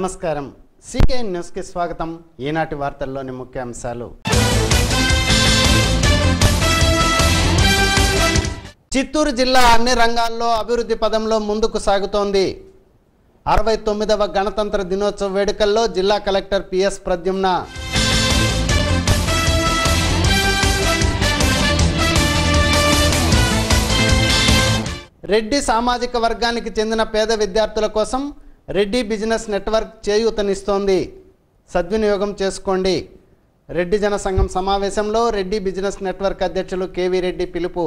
నమస్కారం సీకే న్యూస్కి స్వాగతం ఈనాటి వార్తల్లోని ముఖ్యాంశాలు చిత్తూరు జిల్లా అన్ని రంగాల్లో అభివృద్ధి పదంలో ముందుకు సాగుతోంది అరవై తొమ్మిదవ గణతంత్ర దినోత్సవ వేడుకల్లో జిల్లా కలెక్టర్ పిఎస్ ప్రద్యుమ్న రెడ్డి సామాజిక వర్గానికి చెందిన పేద విద్యార్థుల కోసం రెడ్డి బిజినెస్ నెట్వర్క్ చేయూతనిస్తోంది సద్వినియోగం చేసుకోండి రెడ్డి జన సంఘం సమావేశంలో రెడ్డి బిజినెస్ నెట్వర్క్ అధ్యక్షులు కేవీ రెడ్డి పిలుపు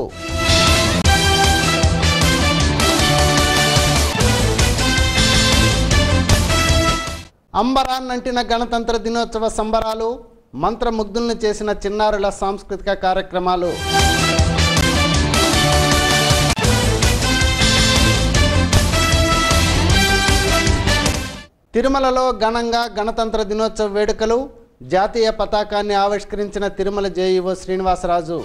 అంబరాన్నంటిన గణతంత్ర దినోత్సవ సంబరాలు మంత్రముగ్ధుల్ని చేసిన చిన్నారుల సాంస్కృతిక కార్యక్రమాలు తిరుమలలో ఘనంగా గణతంత్ర దినోత్సవ వేడుకలు జాతీయ పతాకాన్ని ఆవిష్కరించిన తిరుమల జేఈఓ శ్రీనివాసరాజు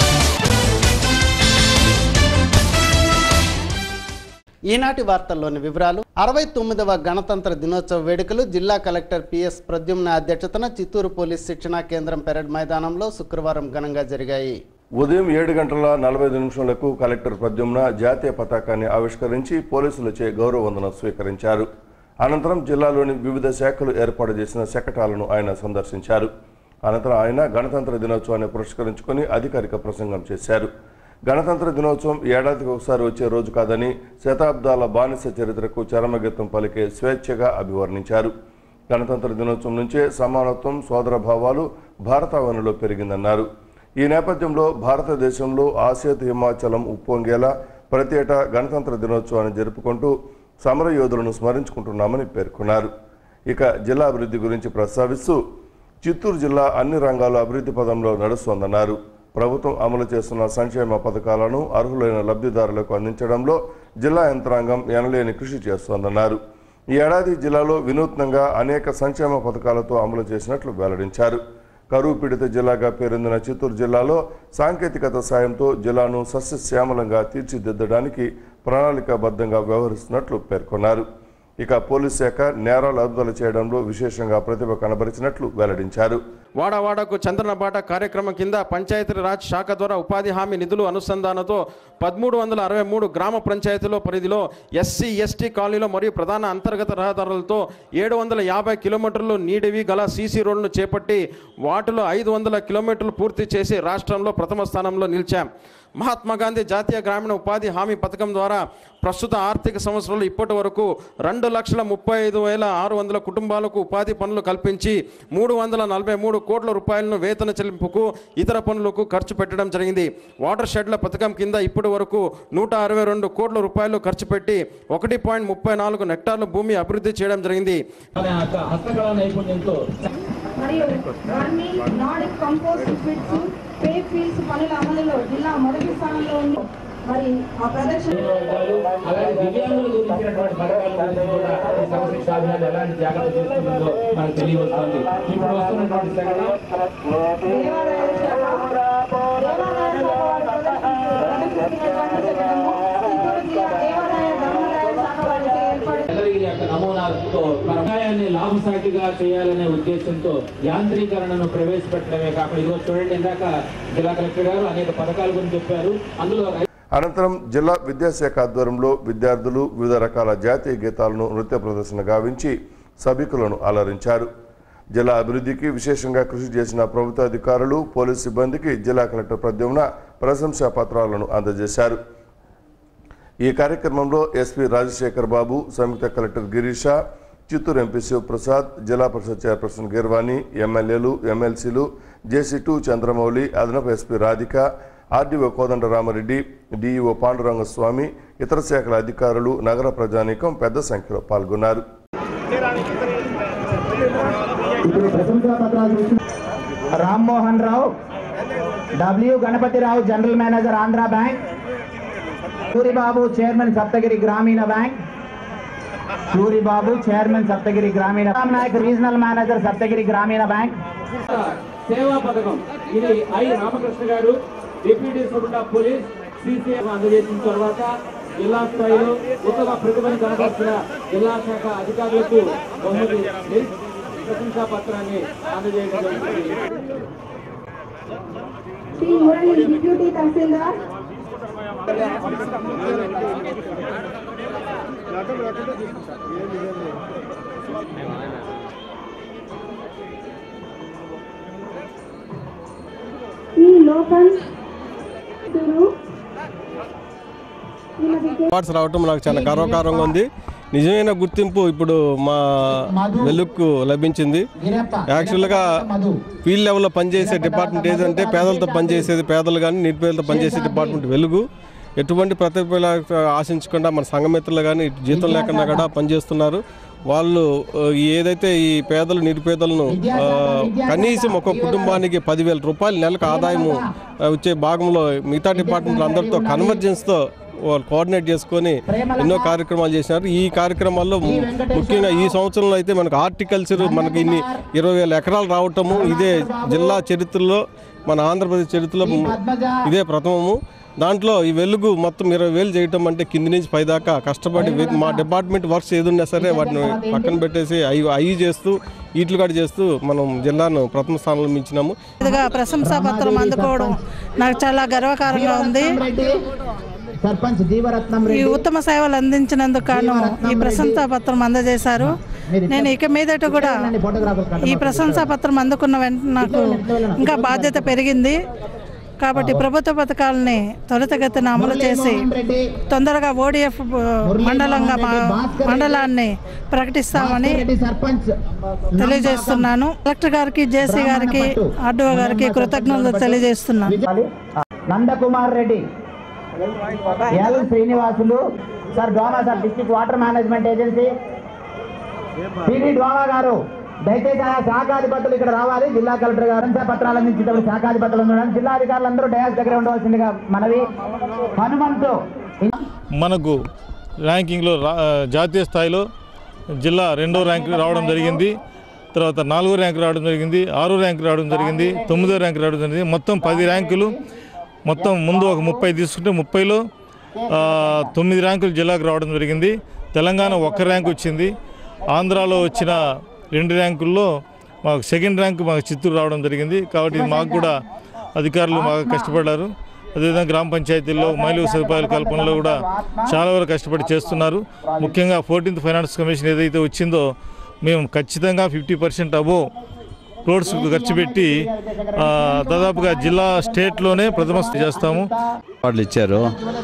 ఈనాటి వార్తల్లోని వివరాలు అరవై తొమ్మిదవ గణతంత్ర దినోత్సవ వేడుకలు జిల్లా కలెక్టర్ పిఎస్ ప్రద్యుమ్న అధ్యక్షతన చిత్తూరు పోలీస్ శిక్షణా కేంద్రం పెరడ్ మైదానంలో శుక్రవారం ఘనంగా జరిగాయి ఉదయం ఏడు గంటల నలభై ఐదు నిమిషాలకు కలెక్టర్ ప్రద్యుమ్న జాతీయ పతాకాన్ని ఆవిష్కరించి పోలీసులచే గౌరవ వందనం స్వీకరించారు అనంతరం జిల్లాలోని వివిధ శాఖలు ఏర్పాటు చేసిన శకటాలను ఆయన సందర్శించారు అనంతరం ఆయన గణతంత్ర దినోత్సవాన్ని పురస్కరించుకొని అధికారిక ప్రసంగం చేశారు గణతంత్ర దినోత్సవం ఏడాదికి ఒకసారి వచ్చే రోజు కాదని శతాబ్దాల బానిస చరిత్రకు చరమగీతం పలికే స్వేచ్ఛగా అభివర్ణించారు గణతంత్ర దినోత్సవం నుంచే సమానత్వం సోదర భావాలు భారతావనిలో పెరిగిందన్నారు ఈ నేపథ్యంలో భారతదేశంలో ఆసేతు హిమాచలం ఉప్పొంగేలా ప్రతి ఏటా గణతంత్ర దినోత్సవాన్ని జరుపుకుంటూ సమరయోధులను స్మరించుకుంటున్నామని పేర్కొన్నారు ఇక జిల్లా అభివృద్ధి గురించి ప్రస్తావిస్తూ చిత్తూరు జిల్లా అన్ని రంగాల్లో అభివృద్ధి పదంలో నడుస్తోందన్నారు ప్రభుత్వం అమలు చేస్తున్న సంక్షేమ పథకాలను అర్హులైన లబ్ధిదారులకు అందించడంలో జిల్లా యంత్రాంగం ఎనలేని కృషి చేస్తోందన్నారు ఈ ఏడాది జిల్లాలో వినూత్నంగా అనేక సంక్షేమ పథకాలతో అమలు చేసినట్లు వెల్లడించారు కరువు పీడిత జిల్లాగా పేరొందిన చిత్తూరు జిల్లాలో సాంకేతికత సాయంతో జిల్లాను సస్యశ్యామలంగా తీర్చిదిద్దడానికి ప్రణాళికాబద్ధంగా వ్యవహరిస్తున్నట్లు పేర్కొన్నారు ఇక పోలీస్ శాఖ నేరాలు అదుపుదల చేయడంలో విశేషంగా ప్రతిభ కనబరిచినట్లు వెల్లడించారు వాడవాడకు చంద్రనబాట కార్యక్రమం కింద పంచాయతీరాజ్ శాఖ ద్వారా ఉపాధి హామీ నిధులు అనుసంధానంతో పదమూడు వందల అరవై మూడు గ్రామ పంచాయతీల పరిధిలో ఎస్సీ ఎస్టీ కాలనీలో మరియు ప్రధాన అంతర్గత రహదారులతో ఏడు వందల యాభై కిలోమీటర్లు నీడివి గల సీసీ రోడ్లను చేపట్టి వాటిలో ఐదు వందల కిలోమీటర్లు పూర్తి చేసి రాష్ట్రంలో ప్రథమ స్థానంలో నిలిచాం మహాత్మా గాంధీ జాతీయ గ్రామీణ ఉపాధి హామీ పథకం ద్వారా ప్రస్తుత ఆర్థిక సంవత్సరంలో ఇప్పటి వరకు రెండు లక్షల ముప్పై ఐదు వేల ఆరు వందల కుటుంబాలకు ఉపాధి పనులు కల్పించి మూడు వందల నలభై మూడు కోట్ల రూపాయలను వేతన చెల్లింపుకు ఇతర పనులకు ఖర్చు పెట్టడం జరిగింది వాటర్ షెడ్ల పథకం కింద ఇప్పటి వరకు నూట అరవై రెండు కోట్ల రూపాయలు ఖర్చు పెట్టి ఒకటి పాయింట్ ముప్పై నాలుగు నెక్టార్ల భూమి అభివృద్ధి చేయడం జరిగింది అనే హస్త- హస్తకళా నైపుణ్యంతో మరియు వర్మి నాడిక్ కంపోస్ట్ ఫిట్స్ పే ఫీల్డ్స్ పనుల అమలులో జిల్లా మొదటి స్థానంలో ఉంది మరి ఆ ప్రదర్శన వర్గాలు, అలాగే దివ్యాంగుల గురించినటువంటి పథకాల గురించి కూడా ఈ సమశిక్ష అభియాన్ ఎలాంటి జాగ్రత్త తీసుకుంటుందో మనకు తెలియవస్తుంది ఇప్పుడు వస్తున్నటువంటి సంఘటన దేవాదాయ శాఖ దేవాదాయ శాఖ వారు ప్రదర్శించు- ప్రదర్శిస్తున్నటువంటి శకటము చిత్తూరు జిల్లా దేవాదాయ ధర్మాదాయ శాఖ వారిచే ఏర్పడి చంద్రగిరి యొక్క నమూనాతో మన వ్యవసాయాన్ని లాభసాటిగా చేయాలనే ఉద్దేశంతో యాంత్రీకరణను ప్రవేశపెట్టడమే కాకుండా ఇదిగో చూడండి ఇందాక జిల్లా కలెక్టర్ గారు అనేక పథకాల గురించి చెప్పారు అందులో అనంతరం జిల్లా విద్యాశాఖ ఆధ్వర్యంలో విద్యార్థులు వివిధ రకాల జాతీయ గీతాలను నృత్య ప్రదర్శన గావించి సభికులను అలరించారు జిల్లా అభివృద్ధికి విశేషంగా కృషి చేసిన ప్రభుత్వ అధికారులు పోలీస్ సిబ్బందికి జిల్లా కలెక్టర్ ప్రద్యుమ్న ప్రశంసా పత్రాలను అందజేశారు ఈ కార్యక్రమంలో ఎస్పీ రాజశేఖర్ బాబు సంయుక్త కలెక్టర్ గిరీష చిత్తూరు ఎంపీ శివప్రసాద్ జిల్లా పరిషత్ చైర్పర్సన్ గిర్వాణి ఎమ్మెల్యేలు ఎమ్మెల్సీలు జేసీ టూ చంద్రమౌళి అదనపు SP Radhika RDO Kodandaramareddy DEO Pandurangaswamy ఇతర శాఖల అధికారులు నగర ప్రజానీకం పెద్ద సంఖ్యలో పాల్గొన్నారు ఇప్పుడు ప్రశంసా పత్రాలు చూసి Rammohan Rao W Ganapathirao general manager Andhra bank Suribabu chairman Saptagiri Grameena bank Suribabu chairman Saptagiri Grameena Ram Nayak regional manager Saptagiri Grameena bank సేవా పథకం ఇది ఐ రామకృష్ణ గారు deputy superintendent of police CCM అందజేసిన తర్వాత జిల్లా స్థాయిలో ఉత్తమ ప్రతిభను కనబరిచిన జిల్లా శాఖ అధికారులకు బహుమతి మెరిట్ ప్రశంసా పత్రాన్ని అందజేయడం జరుగుతుంది Shri Murali deputy tahsildar Shri local Guru Shrimati K. Awards రావటం నాకు చాలా గర్వకారంగా ఉంది నిజమైన గుర్తింపు ఇప్పుడు మా వెలుక్కు లభించింది యాక్చువల్గా ఫీల్డ్ లెవెల్లో పనిచేసే డిపార్ట్మెంట్ ఏదంటే పేదలతో పనిచేసేది పేదలు కానీ నిరుపేదలతో పనిచేసే డిపార్ట్మెంట్ వెలుగు ఎటువంటి ప్రతిఫల ఆశించకుండా మన సంఘమిత్రులు కానీ జీతం లేకుండా కూడా పనిచేస్తున్నారు వాళ్ళు ఆ, ఏదైతే ఈ పేదలు నిరుపేదలను ఆ, కనీసం ఒక కుటుంబానికి పదివేల రూపాయలు నెలకు ఆదాయము ఆ, వచ్చే భాగంలో మిగతా డిపార్ట్మెంట్లు అందరితో కన్వర్జెన్స్తో వాళ్ళు కోఆర్డినేట్ చేసుకొని ఎన్నో కార్యక్రమాలు చేసినారు ఈ కార్యక్రమాల్లో ము- ముఖ్యంగా ఈ సంవత్సరంలో అయితే మనకు హార్టికల్చర్ మనకి ఇన్ని ఇరవై వేల ఎకరాలు రావటము ఇదే జిల్లా చరిత్రలో మన ఆంధ్రప్రదేశ్ చరిత్రలో ఇదే ప్రథమము దాంట్లో ఈ వెలుగు మొత్తం ఇరవై వేలు చేయటం అంటే కింది నుంచి పైదాకా కష్టపడి వె- మా డిపార్ట్మెంట్ వర్క్స్ ఏదున్నా సరే వాటిని పక్కన పెట్టేసి అవి అవి చేస్తూ వీటిలు కూడా చేస్తూ మనం జిల్లాను ప్రథమ స్థానంలో మించినాము ఇదిగా ప్రశంసా పత్రం అందుకోవడం నాకు చాలా గర్వకారంగా ఉంది సర్పంచ్ జీవరత్నం ఈ ఉత్తమ సేవలు అందించినందుకు గాను ఈ ప్రశంసా పత్రం అందజేశారు నేను ఇక మీదట కూడా ఈ ప్రశంసా పత్రం అందుకున్న వెంటనే నాకు ఇంకా బాధ్యత పెరిగింది కాబట్టి ప్రభుత్వ పథకాలని త్వరితగతిన అమలు చేసి తొందరగా ఓడిఎఫ్ మండలంగా మా మండలాన్ని ప్రకటిస్తామని సర్పంచ్ తెలియజేస్తున్నాను కలెక్టర్ గారికి జేసీ గారికి ఆర్డీఓ గారికి కృతజ్ఞతలు తెలియజేస్తున్నాను Nandakumar Reddy L Srinivasulu sir Doma sir district water management agency PD Doma గారు దయచేసి ఆ శాఖాధిపతులు ఇక్కడ రావాలి జిల్లా కలెక్టర్ గారు అంశ పత్రాలు అందించేటప్పుడు శాఖాధిపతులు ఉండడం జిల్లా అధికారులు అందరూ డయాస్ దగ్గర ఉండవలసిందిగా మనవి హనుమంతు మనకు ర్యాంకింగ్లో రా- జాతీయ స్థాయిలో జిల్లా రెండో ర్యాంక్ రావడం జరిగింది తర్వాత నాలుగో ర్యాంక్ రావడం జరిగింది ఆరో ర్యాంక్ రావడం జరిగింది తొమ్మిదో ర్యాంక్ రావడం జరిగింది మొత్తం పది ర్యాంకులు మొత్తం ముందు ఒక ముప్పై తీసుకుంటే ముప్పైలో ఆ, తొమ్మిది ర్యాంకులు జిల్లాకు రావడం జరిగింది తెలంగాణ ఒక్క ర్యాంక్ వచ్చింది ఆంధ్రాలో వచ్చిన రెండు ర్యాంకుల్లో మాకు సెకండ్ ర్యాంక్ మాకు చిత్తూరు రావడం జరిగింది కాబట్టి మాకు కూడా అధికారులు బాగా కష్టపడ్డారు అదేవిధంగా గ్రామ పంచాయతీల్లో మౌలిక సదుపాయాల కల్పనలో కూడా చాలా వరకు కష్టపడి చేస్తున్నారు ముఖ్యంగా ఫోర్టీన్త్ ఫైనాన్స్ కమిషన్ ఏదైతే వచ్చిందో మేము ఖచ్చితంగా ఫిఫ్టీ పర్సెంట్ అబో రోడ్స్ ఖర్చు పెట్టి ఆ, దాదాపుగా జిల్లా స్టేట్లోనే ప్రథమ స్థాయి చేస్తాము అవార్డులు ఇచ్చారు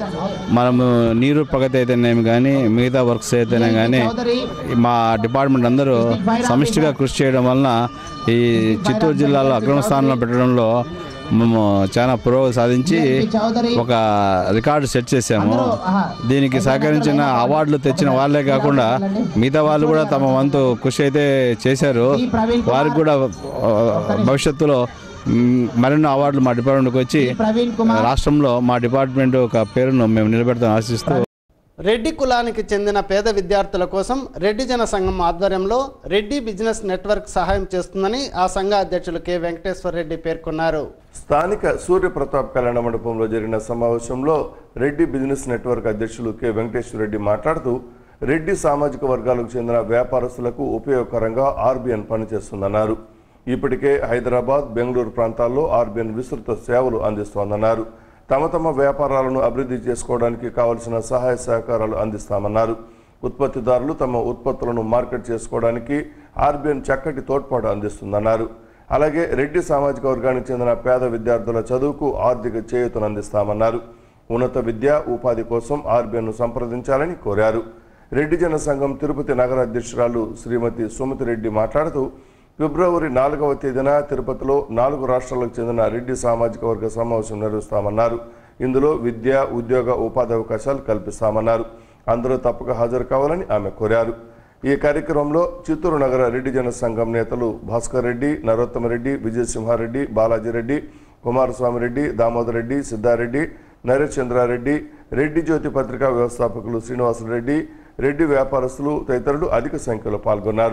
మనము నీరు ప్రగతి అయితేనేమి కానీ మిగతా వర్క్స్ అయితేనే కానీ మా డిపార్ట్మెంట్ అందరూ సమిష్టిగా కృషి చేయడం వలన ఈ చిత్తూరు జిల్లాలో అగ్రమ స్థానంలో పెట్టడంలో మేము చాలా పురోగతి సాధించి ఒక రికార్డు సెట్ చేసాము దీనికి సహకరించిన అవార్డులు తెచ్చిన వాళ్ళే కాకుండా మిగతా వాళ్ళు కూడా తమ వంతు కృషి అయితే చేశారు వారికి కూడా ఆ, భవిష్యత్తులో మ్, మరెన్నో అవార్డులు మా డిపార్ట్మెంట్కి వచ్చి రాష్ట్రంలో మా డిపార్ట్మెంట్ ఒక పేరును మేము నిలబెడతాం ఆశిస్తూ రెడ్డి కులానికి చెందిన పేద విద్యార్థుల కోసం రెడ్డి జన సంఘం ఆధ్వర్యంలో రెడ్డి బిజినెస్ నెట్వర్క్ సహాయం చేస్తుందని ఆ సంఘ అధ్యక్షులు కె వెంకటేశ్వర రెడ్డి పేర్కొన్నారు స్థానిక సూర్యప్రతాప్ కళ్యాణ మండపంలో జరిగిన సమావేశంలో రెడ్డి బిజినెస్ నెట్వర్క్ అధ్యక్షులు కె వెంకటేశ్వర రెడ్డి మాట్లాడుతూ రెడ్డి సామాజిక వర్గాలకు చెందిన వ్యాపారస్తులకు ఉపయోగకరంగా ఆర్బీఎన్ పనిచేస్తుందన్నారు ఇప్పటికే హైదరాబాద్ బెంగళూరు ప్రాంతాల్లో ఆర్బీఎన్ విస్తృత సేవలు అందిస్తోందన్నారు తమ తమ వ్యాపారాలను అభివృద్ధి చేసుకోవడానికి కావలసిన సహాయ సహకారాలు అందిస్తామన్నారు ఉత్పత్తిదారులు తమ ఉత్పత్తులను మార్కెట్ చేసుకోవడానికి ఆర్బీఎన్ చక్కటి తోడ్పాటు అందిస్తుందన్నారు అలాగే రెడ్డి సామాజిక వర్గానికి చెందిన పేద విద్యార్థుల చదువుకు ఆర్థిక చేయూతను అందిస్తామన్నారు ఉన్నత విద్య ఉపాధి కోసం ఆర్బీఐను సంప్రదించాలని కోరారు రెడ్డి జన సంఘం తిరుపతి నగర అధ్యక్షురాలు శ్రీమతి సుమతి రెడ్డి మాట్లాడుతూ ఫిబ్రవరి నాలుగవ తేదీన తిరుపతిలో నాలుగు రాష్ట్రాలకు చెందిన రెడ్డి సామాజిక వర్గ సమావేశం నిర్వహిస్తామన్నారు ఇందులో విద్య ఉద్యోగ ఉపాధి అవకాశాలు కల్పిస్తామన్నారు అందరూ తప్పక హాజరు కావాలని ఆమె కోరారు ఈ కార్యక్రమంలో చిత్తూరు నగర రెడ్డి జన సంఘం నేతలు భాస్కర్ రెడ్డి నరోత్తమరెడ్డి విజయసింహారెడ్డి బాలాజీరెడ్డి కుమారస్వామి రెడ్డి దామోదర్ రెడ్డి సిద్ధారెడ్డి నరేష్ చంద్రారెడ్డి రెడ్డి జ్యోతి పత్రికా వ్యవస్థాపకులు శ్రీనివాసరెడ్డి రెడ్డి వ్యాపారస్తులు తదితరులు అధిక సంఖ్యలో పాల్గొన్నారు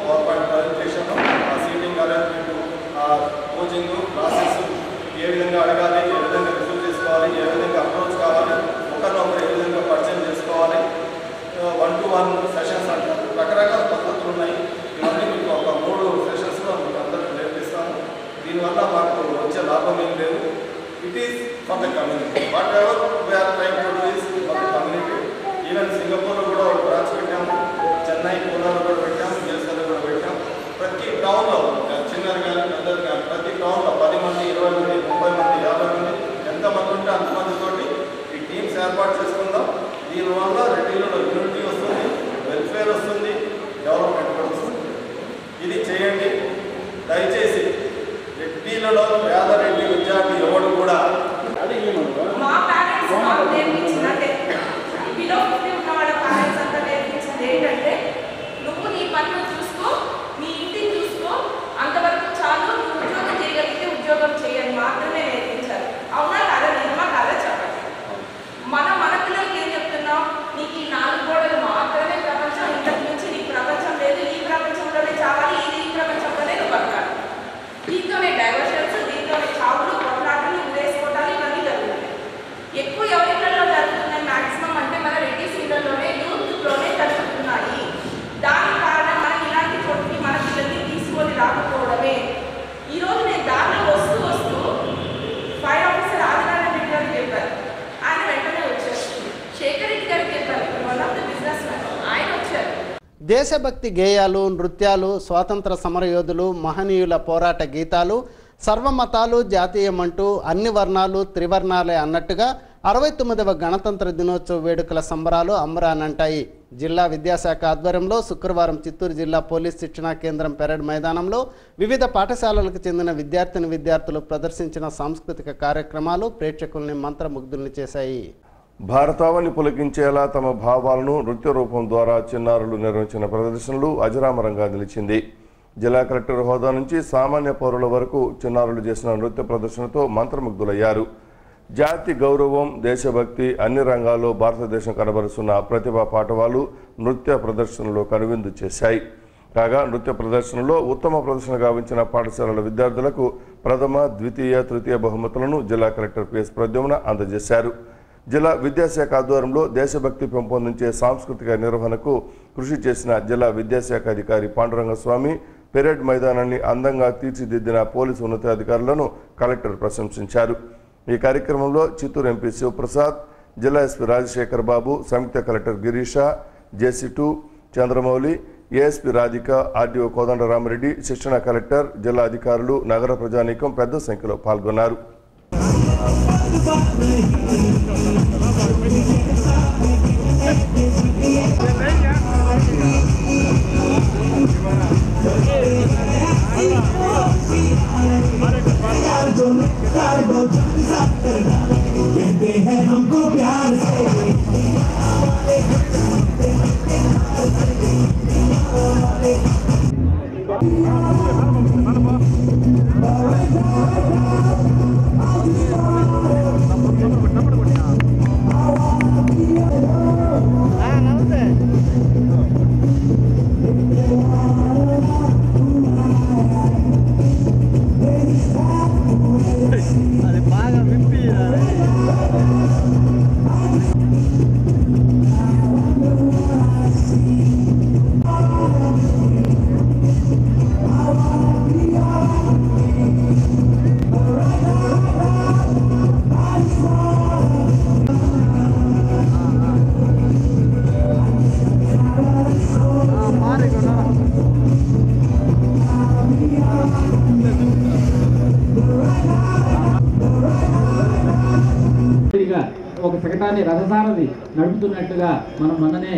సీటింగ్ అరేంజ్మెంట్ కోచింగ్ క్లాసెస్ ఏ విధంగా అడగాలి ఏ విధంగా రిసీవ్ చేసుకోవాలి ఏ విధంగా అప్రోచ్ కావాలి ఒకరినొకరు ఏ విధంగా పరిచయం వన్ టు వన్ సెషన్స్ అంటారు రకరకాల పద్ధతులు ఉన్నాయి ఇవన్నీ మీకు ఒక మూడు సెషన్స్లో మీకు అందరికీ నేర్పిస్తాము దీనివల్ల మాకు వచ్చే లాభం ఏం లేదు it is for the community whatever we are train to do is for the community even సింగపూర్లో కూడా ఒక బ్రాంచ్ పెట్టాము చెన్నై పూనాలో కూడా పెట్టాము జెల్సన్లో కూడా పెట్టాము ప్రతి టౌన్లో చిన్నది కానీ పెద్దది కానీ ప్రతి టౌన్లో పది మంది ఇరవై మంది ముప్పై మంది యాభై మంది ఎంతమంది ఉంటే అంతమందితోటి ఈ టీమ్స్ ఏర్పాటు చేసుకుందాం దీనివల్ల రెడ్డిలో యూనిటీ వస్తుంది వెల్ఫేర్ వస్తుంది డెవలప్మెంట్ కూడా వస్తుంది ఇది చేయండి దయచేసి రెడ్డిలలో పేదరెడ్డి విద్యార్థి ఎవడు కూడా మా పేరెంట్స్ మాకు నేర్పించినట్టే బిలో ఫిఫ్టీ ఉన్న వాళ్ళ పేరెంట్స్ అంతా నేర్పించింది ఏంటంటే నువ్వు నీ పనులు చూసుకో నీ ఇంటిని చూసుకో అంతవరకు చాలు నువ్వు ఉద్యోగం చేయగలిగితే ఉద్యోగం చేయని మాత్రమే నేర్పించారు అవునా కాదా నిజమా కాదా చెప్పండి మనం మన పిల్లలకి ఏం చెప్తున్నాం నీకు ఈ నాలుగు గోడలు మాత్రమే ప్రపంచం ఇంతకు మించి నీకు ప్రపంచం లేదు ఈ ప్రపంచంలోనే చావాలి ఇది ఈ ప్రపంచంలోనే నువ్వు బతకాలి దీంతోనే డైవర్షన్స్ దీంతోనే చావులు కొట్లాటలు ఉరేసుకోవటాలు ఇవన్నీ జరుగుతున్నాయి ఎక్కువ ఎవరికల్లో జరుగుతున్నాయి మాక్సిమం అంటే మన రెడ్డిస్ ఇళ్లలోనే యూత్లోనే జరుగుతున్నాయి దానికి కారణం మనం ఇలాంటి చోటుకి మన పిల్లల్ని తీసుకొని రాకపోవడమే ఈరోజు నేను దారిలో వస్తూ వస్తూ ఫైర్ ఆఫీసర్ ఆదినారాయణ రెడ్డి గారికి చెప్పారు ఆయన వెంటనే వచ్చారు శేఖర్ రెడ్డి గారికి చెప్పారు one of the businessman ఆయన వచ్చారు దేశభక్తి గేయాలు నృత్యాలు స్వాతంత్ర సమరయోధులు మహనీయుల పోరాట గీతాలు సర్వమతాలు జాతీయమంటూ అన్ని వర్ణాలు త్రివర్ణాలే అన్నట్టుగా అరవై తొమ్మిదవ గణతంత్ర దినోత్సవ వేడుకల సంబరాలు అంబరానంటాయి జిల్లా విద్యాశాఖ ఆధ్వర్యంలో శుక్రవారం చిత్తూరు జిల్లా పోలీస్ శిక్షణా కేంద్రం పెరడ్ మైదానంలో వివిధ పాఠశాలలకు చెందిన విద్యార్థిని విద్యార్థులు ప్రదర్శించిన సాంస్కృతిక కార్యక్రమాలు ప్రేక్షకుల్ని మంత్రముగ్ధుల్ని చేశాయి భారతావని పులకించేలా తమ భావాలను నృత్య రూపం ద్వారా చిన్నారులు నిర్వహించిన ప్రదర్శనలు అజరామరంగా నిలిచింది జిల్లా కలెక్టర్ హోదా నుంచి సామాన్య పౌరుల వరకు చిన్నారులు చేసిన నృత్య ప్రదర్శనతో మంత్రముగ్ధులయ్యారు జాతి గౌరవం దేశభక్తి అన్ని రంగాల్లో భారతదేశం కనబరుస్తున్న ప్రతిభా పాఠవాలు నృత్య ప్రదర్శనలో కనువిందు చేశాయి కాగా నృత్య ప్రదర్శనలో ఉత్తమ ప్రదర్శన గావించిన పాఠశాలల విద్యార్థులకు ప్రథమ ద్వితీయ తృతీయ బహుమతులను జిల్లా కలెక్టర్ పిఎస్ ప్రద్యుమ్న అందజేశారు జిల్లా విద్యాశాఖ ఆధ్వర్యంలో దేశభక్తి పెంపొందించే సాంస్కృతిక నిర్వహణకు కృషి చేసిన జిల్లా విద్యాశాఖ అధికారి పాండురంగస్వామి పెరేడ్ మైదానాన్ని అందంగా తీర్చిదిద్దిన పోలీసు ఉన్నతాధికారులను కలెక్టర్ ప్రశంసించారు ఈ కార్యక్రమంలో చిత్తూరు ఎంపీ శివప్రసాద్ జిల్లా ఎస్పీ రాజశేఖర్ బాబు సంయుక్త collector Girisha JC two Chandramouli ASP Radhika RDO Kodandaramareddy శిక్షణ కలెక్టర్ జిల్లా అధికారులు నగర ప్రజానీకం పెద్ద సంఖ్యలో పాల్గొన్నారు हमको प्यार అది బాగా విప్పి ఇదిగా ఒక శకటాన్ని రథసారథి నడుపుతున్నట్టుగా మనం మననే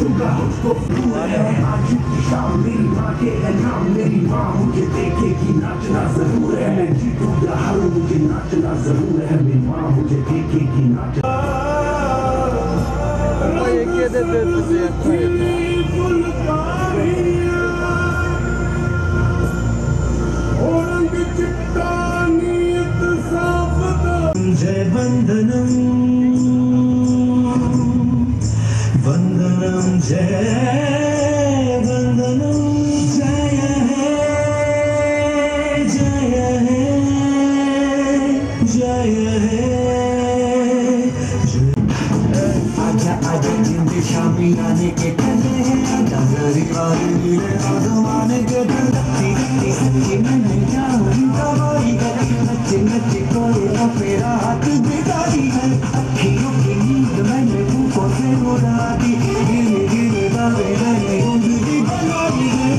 जय वंदनम वंदनम जय वंदनम जय हे जय हे जय हे आजा आजा जिंदगी शामी आने के ठंडे हैं डगरी वाली लीले आजमाने के ठंडे सच्ची मैंने जानी दवाई गई नच्चे नच्चे कोई ना मेरा हाथ बिगाड़ी है अखियों की नींद मैंने मुंह से उड़ा दी गिरे गिरे दावे मैंने उंगली बना दी है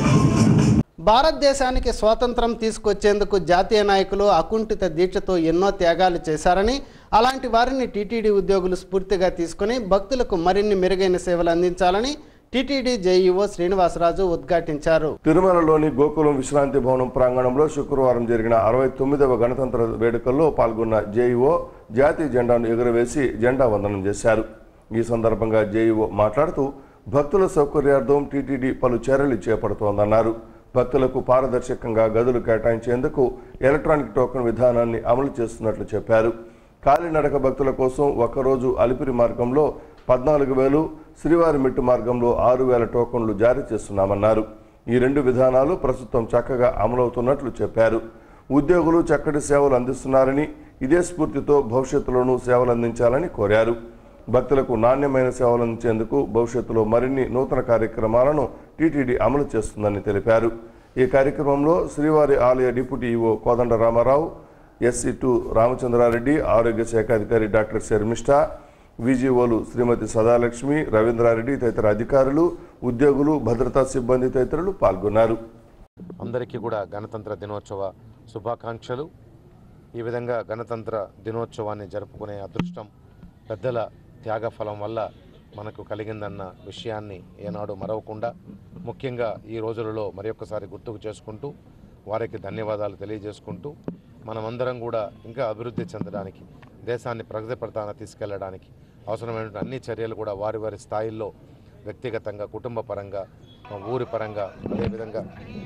భారతదేశానికి స్వాతంత్రం తీసుకొచ్చేందుకు జాతీయ నాయకులు అకుంఠిత దీక్షతో ఎన్నో త్యాగాలు చేశారని అలాంటి వారిని టీటీడీ ఉద్యోగులు స్ఫూర్తిగా తీసుకుని భక్తులకు మరిన్ని మెరుగైన సేవలు అందించాలని టీటీడీ జేఈఓ శ్రీనివాసరాజు ఉద్ఘాటించారు తిరుమలలోని గోకులం విశ్రాంతి భవనం ప్రాంగణంలో శుక్రవారం జరిగిన అరవై తొమ్మిదవ గణతంత్ర వేడుకల్లో పాల్గొన్న జేఈఓ జాతీయ జెండాను ఎగురవేసి జెండా వందనం చేశారు ఈ సందర్భంగా జేఈఓ మాట్లాడుతూ భక్తుల సౌకర్యార్థం టీటీడీ పలు చర్యలు చేపడుతోందన్నారు భక్తులకు పారదర్శకంగా గదులు కేటాయించేందుకు ఎలక్ట్రానిక్ టోకెన్ విధానాన్ని అమలు చేస్తున్నట్లు చెప్పారు కాలినడక భక్తుల కోసం ఒక్కరోజు అలిపిరి మార్గంలో పద్నాలుగు వేలు శ్రీవారిమెట్టు మార్గంలో ఆరు వేల టోకన్లు జారీ చేస్తున్నామన్నారు ఈ రెండు విధానాలు ప్రస్తుతం చక్కగా అమలవుతున్నట్లు చెప్పారు ఉద్యోగులు చక్కటి సేవలు అందిస్తున్నారని ఇదే స్ఫూర్తితో భవిష్యత్తులోనూ సేవలు అందించాలని కోరారు భక్తులకు నాణ్యమైన సేవలు అందించేందుకు భవిష్యత్తులో మరిన్ని నూతన కార్యక్రమాలను టీటీడీ అమలు చేస్తుందని తెలిపారు ఈ కార్యక్రమంలో శ్రీవారి ఆలయ deputy EO Kodanda Ramarao SC two Ramachandrareddy ఆరోగ్య శాఖ అధికారి డాక్టర్ శర్మిష్ఠ విజిఓలు శ్రీమతి సదాలక్ష్మి రవీంద్రారెడ్డి తదితర అధికారులు ఉద్యోగులు భద్రతా సిబ్బంది తదితరులు పాల్గొన్నారు అందరికీ కూడా గణతంత్ర దినోత్సవ శుభాకాంక్షలు ఈ విధంగా గణతంత్ర దినోత్సవాన్ని జరుపుకునే అదృష్టం పెద్దల త్యాగఫలం వల్ల మనకు కలిగిందన్న విషయాన్ని ఏనాడు మరవకుండా ముఖ్యంగా ఈ రోజులలో మరొకసారి గుర్తుకు చేసుకుంటూ వారికి ధన్యవాదాలు తెలియజేసుకుంటూ మనమందరం కూడా ఇంకా అభివృద్ధి చెందడానికి దేశాన్ని ప్రగతి ప్రధాన తీసుకెళ్లడానికి అవసరమైన అన్ని చర్యలు కూడా వారి వారి స్థాయిల్లో వ్యక్తిగతంగా కుటుంబ పరంగా ఊరి పరంగా అదేవిధంగా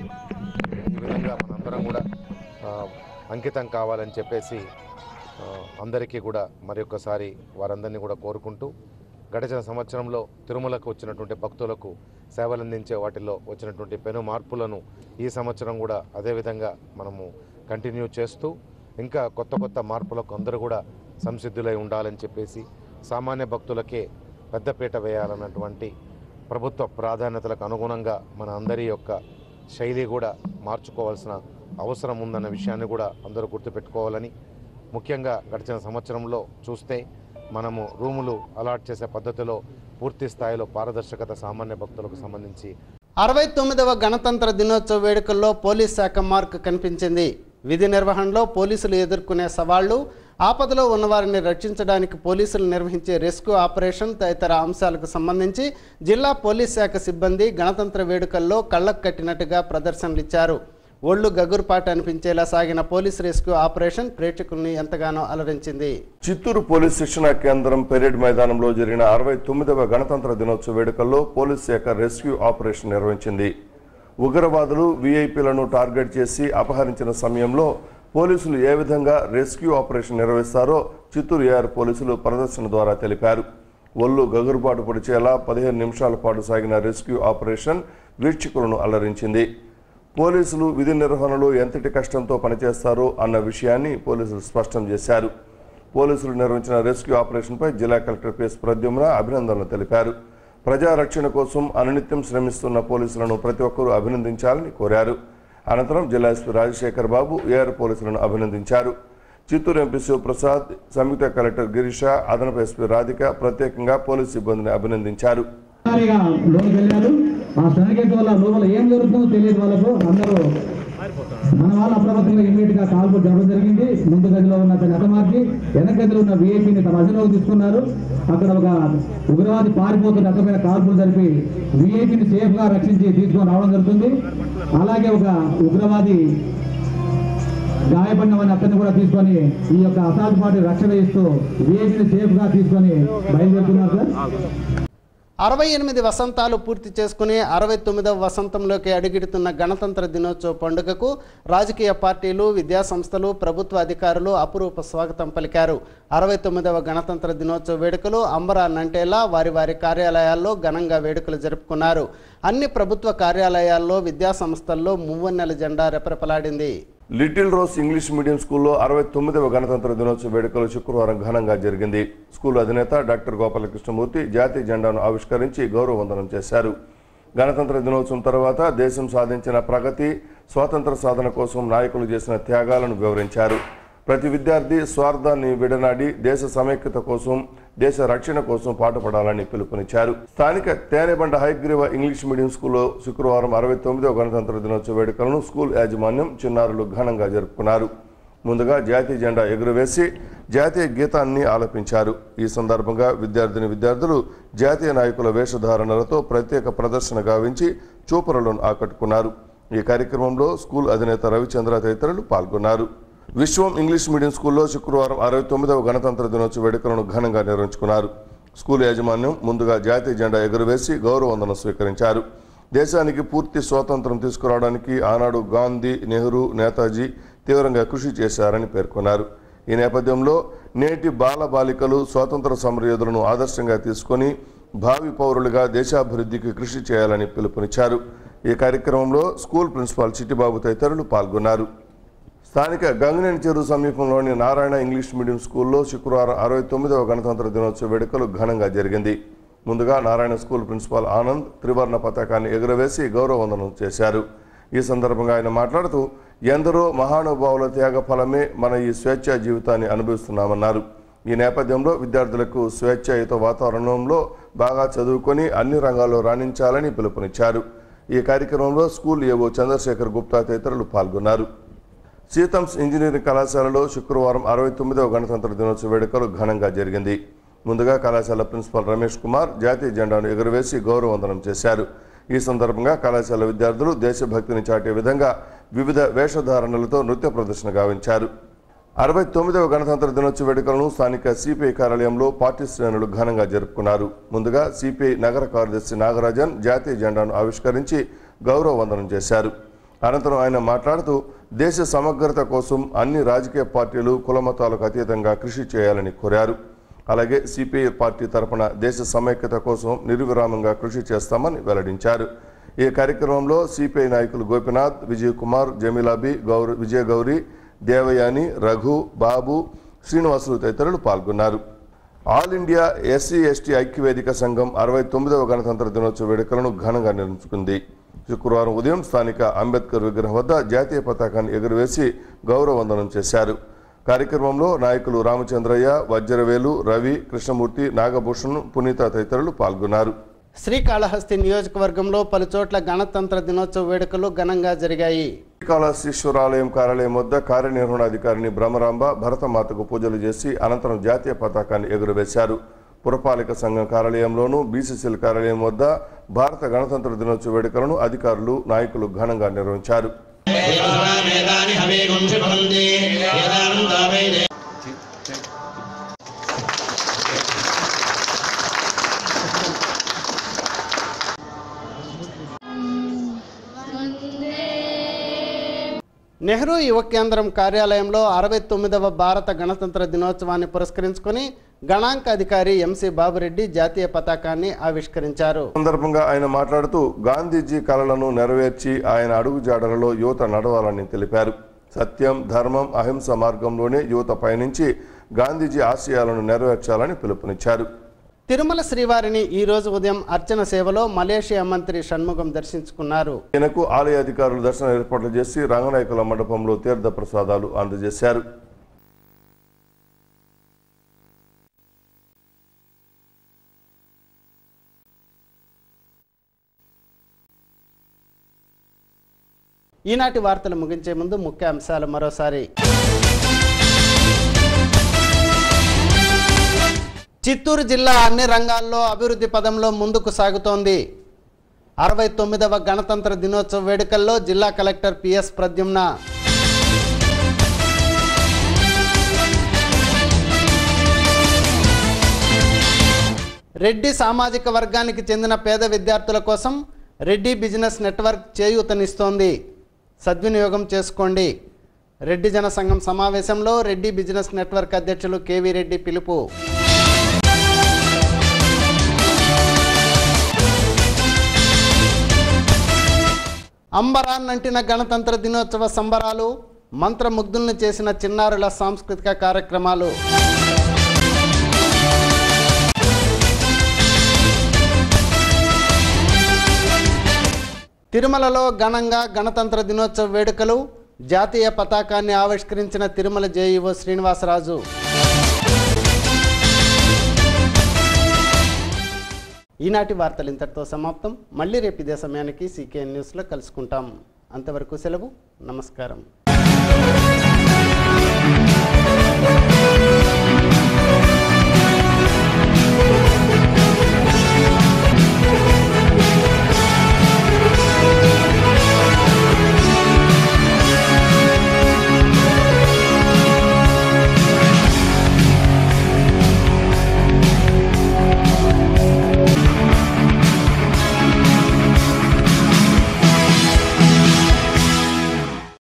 ఈ విధంగా మనందరం కూడా ఆ, అంకితం కావాలని చెప్పేసి ఆ, అందరికీ కూడా మరొకసారి వారందరినీ కూడా కోరుకుంటూ గడిచిన సంవత్సరంలో తిరుమలకు వచ్చినటువంటి భక్తులకు సేవలు అందించే వాటిల్లో వచ్చినటువంటి పెను మార్పులను ఈ సంవత్సరం కూడా అదేవిధంగా మనము కంటిన్యూ చేస్తూ ఇంకా కొత్త కొత్త మార్పులకు అందరూ కూడా సంసిద్ధులై ఉండాలని చెప్పేసి సామాన్య భక్తులకే పెద్దపీట వేయాలన్నటువంటి ప్రభుత్వ ప్రాధాన్యతలకు అనుగుణంగా మన అందరి యొక్క శైలి కూడా మార్చుకోవాల్సిన అవసరం ఉందన్న విషయాన్ని కూడా అందరూ గుర్తుపెట్టుకోవాలని ముఖ్యంగా గడిచిన సంవత్సరంలో చూస్తే మనము రూములు అలాట్ చేసే పద్ధతిలో పూర్తి స్థాయిలో పారదర్శకత సామాన్య భక్తులకు సంబంధించి అరవై తొమ్మిదవ గణతంత్ర దినోత్సవ వేడుకల్లో పోలీస్ శాఖ మార్క్ కనిపించింది విధి నిర్వహణలో పోలీసులు ఎదుర్కొనే సవాళ్లు ఆపదలో ఉన్నవారిని రక్షించడానికి పోలీసులు నిర్వహించే రెస్క్యూ ఆపరేషన్ తదితర అంశాలకు సంబంధించి జిల్లా పోలీస్ శాఖ సిబ్బంది గణతంత్ర వేడుకల్లో కళ్ళకు కట్టినట్టుగా ప్రదర్శనలిచ్చారు ఒళ్ళు గగురుపాటు అనిపించేలా సాగిన పోలీస్ రెస్క్యూ ఆపరేషన్ ప్రేక్షకుల్ని ఎంతగానో అలరించింది చిత్తూరు పోలీస్ శిక్షణ కేంద్రం పెరేడ్ మైదానంలో జరిగిన అరవై తొమ్మిదవ గణతంత్ర దినోత్సవ వేడుకల్లో పోలీస్ శాఖ రెస్క్యూ ఆపరేషన్ నిర్వహించింది ఉగ్రవాదులు వీఐపీలను టార్గెట్ చేసి అపహరించిన సమయంలో పోలీసులు ఏ విధంగా రెస్క్యూ ఆపరేషన్ నిర్వహిస్తారో చిత్తూరు ఏఆర్ పోలీసులు ప్రదర్శన ద్వారా తెలిపారు ఒళ్ళు గగురుపాటు పొడిచేలా పదిహేను నిమిషాల పాటు సాగిన రెస్క్యూ ఆపరేషన్ వీక్షకులను అలరించింది పోలీసులు విధి నిర్వహణలో ఎంతటి కష్టంతో పనిచేస్తారో అన్న విషయాన్ని పోలీసులు స్పష్టం చేశారు పోలీసులు నిర్వహించిన రెస్క్యూ ఆపరేషన్పై జిల్లా కలెక్టర్ పిఎస్ ప్రద్యుమ్న అభినందనలు తెలిపారు ప్రజారక్షణ కోసం అనునిత్యం శ్రమిస్తున్న పోలీసులను ప్రతి ఒక్కరూ అభినందించాలని కోరారు అనంతరం జిల్లా ఎస్పీ రాజశేఖర్ బాబు ఏఆర్ పోలీసులను అభినందించారు చిత్తూరు ఎంపీ శివప్రసాద్ సంయుక్త కలెక్టర్ గిరీష అదనపు ఎస్పీ రాధిక ప్రత్యేకంగా పోలీసు సిబ్బందిని అభినందించారు ఒక్కసారిగా లోనికి వెళ్ళారు ఆ సంకేతం వల్ల లోపల ఏం జరుగుతుందో తెలియదు వాళ్ళకు అందరూ మన వాళ్ళు అప్రమత్తంగా ఇమీడియట్ గా కాల్పు జరగడం జరిగింది ముందు గదిలో ఉన్న అతని హతమార్చి వెనక గదిలో ఉన్న విఐపిని తమ అదుపులోకి తీసుకున్నారు అక్కడ ఒక ఉగ్రవాది పారిపోతున్న రకమైన కాల్పులు జరిపి విఐపిని సేఫ్ గా రక్షించి తీసుకొని రావడం జరుగుతుంది అలాగే ఒక ఉగ్రవాది గాయపడిన వాడిని అతన్ని కూడా తీసుకొని ఈ యొక్క అసాల్ట్ పార్టీ రక్షణ ఇస్తూ విఐపిని సేఫ్ గా తీసుకొని బయలుదేరుతున్నారు సార్ అరవై ఎనిమిది వసంతాలు పూర్తి చేసుకుని అరవై తొమ్మిదవ వసంతంలోకి అడుగిడుతున్న గణతంత్ర దినోత్సవ పండుగకు రాజకీయ పార్టీలు విద్యాసంస్థలు ప్రభుత్వ అధికారులు అపురూప స్వాగతం పలికారు అరవై తొమ్మిదవ గణతంత్ర దినోత్సవ వేడుకలు అంబరా నంటేలా వారి వారి కార్యాలయాల్లో ఘనంగా వేడుకలు జరుపుకున్నారు అన్ని ప్రభుత్వ కార్యాలయాల్లో విద్యాసంస్థల్లో మువ్వన్నెల జెండా రెపరెపలాడింది లిటిల్ రోజ్ ఇంగ్లీష్ మీడియం స్కూల్లో అరవై తొమ్మిదవ గణతంత్ర దినోత్సవ వేడుకలు శుక్రవారం ఘనంగా జరిగింది స్కూల్ అధినేత డాక్టర్ గోపాలకృష్ణమూర్తి జాతీయ జెండాను ఆవిష్కరించి గౌరవ వందనం చేశారు గణతంత్ర దినోత్సవం తర్వాత దేశం సాధించిన ప్రగతి స్వాతంత్ర సాధన కోసం నాయకులు చేసిన త్యాగాలను వివరించారు ప్రతి విద్యార్థి స్వార్థాన్ని విడనాడి దేశ సమైక్యత కోసం దేశ రక్షణ కోసం పాటుపడాలని పిలుపునిచ్చారు స్థానిక తేనెబండ హైగ్రీవ ఇంగ్లీష్ మీడియం స్కూల్లో శుక్రవారం అరవై తొమ్మిదవ గణతంత్ర దినోత్సవ వేడుకలను స్కూల్ యాజమాన్యం చిన్నారులు ఘనంగా జరుపుకున్నారు ముందుగా జాతీయ జెండా ఎగురవేసి జాతీయ గీతాన్ని ఆలపించారు ఈ సందర్భంగా విద్యార్థిని విద్యార్థులు జాతీయ నాయకుల వేషధారణలతో ప్రత్యేక ప్రదర్శన గావించి చూపరులను ఆకట్టుకున్నారు ఈ కార్యక్రమంలో స్కూల్ అధినేత రవిచంద్ర తదితరులు పాల్గొన్నారు విశ్వం ఇంగ్లీష్ మీడియం స్కూల్లో శుక్రవారం అరవై తొమ్మిదవ గణతంత్ర దినోత్సవ వేడుకలను ఘనంగా నిర్వహించుకున్నారు స్కూల్ యాజమాన్యం ముందుగా జాతీయ జెండా ఎగురవేసి గౌరవ వందనం స్వీకరించారు దేశానికి పూర్తి స్వాతంత్రం తీసుకురావడానికి ఆనాడు గాంధీ నెహ్రూ నేతాజీ తీవ్రంగా కృషి చేశారని పేర్కొన్నారు ఈ నేపథ్యంలో నేటి బాల బాలికలు స్వాతంత్ర సమరయోధులను ఆదర్శంగా తీసుకొని భావి పౌరులుగా దేశాభివృద్ధికి కృషి చేయాలని పిలుపునిచ్చారు ఈ కార్యక్రమంలో స్కూల్ ప్రిన్సిపాల్ చిట్టిబాబు తదితరులు పాల్గొన్నారు స్థానిక గంగనేని చెరువు సమీపంలోని నారాయణ ఇంగ్లీష్ మీడియం స్కూల్లో శుక్రవారం అరవై తొమ్మిదవ గణతంత్ర దినోత్సవ వేడుకలు ఘనంగా జరిగింది ముందుగా నారాయణ స్కూల్ ప్రిన్సిపాల్ ఆనంద్ త్రివర్ణ పతాకాన్ని ఎగురవేసి గౌరవ వందనం చేశారు ఈ సందర్భంగా ఆయన మాట్లాడుతూ ఎందరో మహానుభావుల త్యాగ ఫలమే మన ఈ స్వేచ్ఛా జీవితాన్ని అనుభవిస్తున్నామన్నారు ఈ నేపథ్యంలో విద్యార్థులకు స్వేచ్ఛాయుత వాతావరణంలో బాగా చదువుకొని అన్ని రంగాల్లో రాణించాలని పిలుపునిచ్చారు ఈ కార్యక్రమంలో స్కూల్ ఏవో చంద్రశేఖర్ గుప్తా తదితరులు పాల్గొన్నారు సీతమ్స్ ఇంజనీరింగ్ కళాశాలలో శుక్రవారం అరవై తొమ్మిదవ గణతంత్ర దినోత్సవ వేడుకలు ఘనంగా జరిగింది ముందుగా కళాశాల ప్రిన్సిపాల్ రమేష్ కుమార్ జాతీయ జెండాను ఎగురవేసి గౌరవ వందనం చేశారు ఈ సందర్భంగా కళాశాల విద్యార్థులు దేశభక్తిని చాటే విధంగా వివిధ వేషధారణలతో నృత్య ప్రదర్శన గావించారు అరవై తొమ్మిదవ గణతంత్ర దినోత్సవ వేడుకలను స్థానిక సిపిఐ కార్యాలయంలో పార్టీ శ్రేణులు ఘనంగా జరుపుకున్నారు ముందుగా సిపిఐ నగర కార్యదర్శి నాగరాజన్ జాతీయ జెండాను ఆవిష్కరించి గౌరవ వందనం చేశారు అనంతరం ఆయన మాట్లాడుతూ దేశ సమగ్రత కోసం అన్ని రాజకీయ పార్టీలు కులమతాలకు అతీతంగా కృషి చేయాలని కోరారు అలాగే సిపిఐ పార్టీ తరపున దేశ సమైక్యత కోసం నిర్విరామంగా కృషి చేస్తామని వెల్లడించారు ఈ కార్యక్రమంలో సిపిఐ నాయకులు గోపినాథ్ విజయ్ కుమార్ జమీలాబి గౌరి విజయ గౌరి దేవయాని రఘు బాబు శ్రీనివాసులు తదితరులు పాల్గొన్నారు ఆల్ ఇండియా ఎస్సీ ఎస్టీ ఐక్యవేదిక సంఘం అరవై తొమ్మిదవ గణతంత్ర దినోత్సవ వేడుకలను ఘనంగా నిర్వహించుకుంది శుక్రవారం ఉదయం స్థానిక అంబేద్కర్ విగ్రహం వద్ద జాతీయ పతాకాన్ని ఎగురవేసి గౌరవ వందనం చేశారు కార్యక్రమంలో నాయకులు రామచంద్రయ్య వజ్రవేలు రవి కృష్ణమూర్తి నాగభూషణ్ పునీత తదితరులు పాల్గొన్నారు శ్రీకాళహస్తి నియోజకవర్గంలో పలుచోట్ల గణతంత్ర దినోత్సవ వేడుకలు ఘనంగా జరిగాయి శ్రీకాళహస్తీశ్వరాలయం కార్యాలయం వద్ద కార్యనిర్వహణాధికారిని బ్రహ్మరాంబ భరతమాతకు పూజలు చేసి అనంతరం జాతీయ పతాకాన్ని ఎగురవేశారు పురపాలిక సంఘం కార్యాలయంలోనూ బీసీసీఎల్ కార్యాలయం వద్ద భారత గణతంత్ర దినోత్సవ వేడుకలను అధికారులు నాయకులు ఘనంగా నిర్వహించారు నెహ్రూ యువ కేంద్రం కార్యాలయంలో అరవై తొమ్మిదవ భారత గణతంత్ర దినోత్సవాన్ని పురస్కరించుకొని గణాంక అధికారి ఎంసీ బాబురెడ్డి జాతీయ పతాకాన్ని ఆవిష్కరించారు సందర్భంగా ఆయన మాట్లాడుతూ గాంధీజీ కలలను నెరవేర్చి ఆయన అడుగుజాడలలో యువత నడవాలని తెలిపారు సత్యం ధర్మం అహింస మార్గంలోనే యువత పయనించి గాంధీజీ ఆశయాలను నెరవేర్చాలని పిలుపునిచ్చారు తిరుమల శ్రీవారిని ఈ రోజు ఉదయం అర్చన సేవలో మలేషియా మంత్రి షణ్ముగం దర్శించుకున్నారు ఈయనకు ఆలయ అధికారులు దర్శన ఏర్పాట్లు చేసి రంగనాయకుల మండపంలో తీర్థ ప్రసాదాలు అందజేశారు ఈనాటి వార్తలు ముగించే ముందు ముఖ్య అంశాలు మరోసారి చిత్తూరు జిల్లా అన్ని రంగాల్లో అభివృద్ధి పదంలో ముందుకు సాగుతోంది అరవై తొమ్మిదవ గణతంత్ర దినోత్సవ వేడుకల్లో జిల్లా కలెక్టర్ పిఎస్ ప్రద్యుమ్న రెడ్డి సామాజిక వర్గానికి చెందిన పేద విద్యార్థుల కోసం రెడ్డి బిజినెస్ నెట్వర్క్ చేయూతనిస్తోంది సద్వినియోగం చేసుకోండి రెడ్డి జన సంఘం సమావేశంలో రెడ్డి బిజినెస్ నెట్వర్క్ అధ్యక్షులు కేవీ రెడ్డి పిలుపు అంబరాన్నంటిన గణతంత్ర దినోత్సవ సంబరాలు మంత్రముగ్ధుల్ని చేసిన చిన్నారుల సాంస్కృతిక కార్యక్రమాలు తిరుమలలో ఘనంగా గణతంత్ర దినోత్సవ వేడుకలు జాతీయ పతాకాన్ని ఆవిష్కరించిన తిరుమల జేఈఓ శ్రీనివాసరాజు ఈనాటి వార్తలు ఇంతటితో సమాప్తం మళ్ళీ రేపు ఇదే సమయానికి సీకేఎన్ న్యూస్లో కలుసుకుంటాం అంతవరకు సెలవు నమస్కారం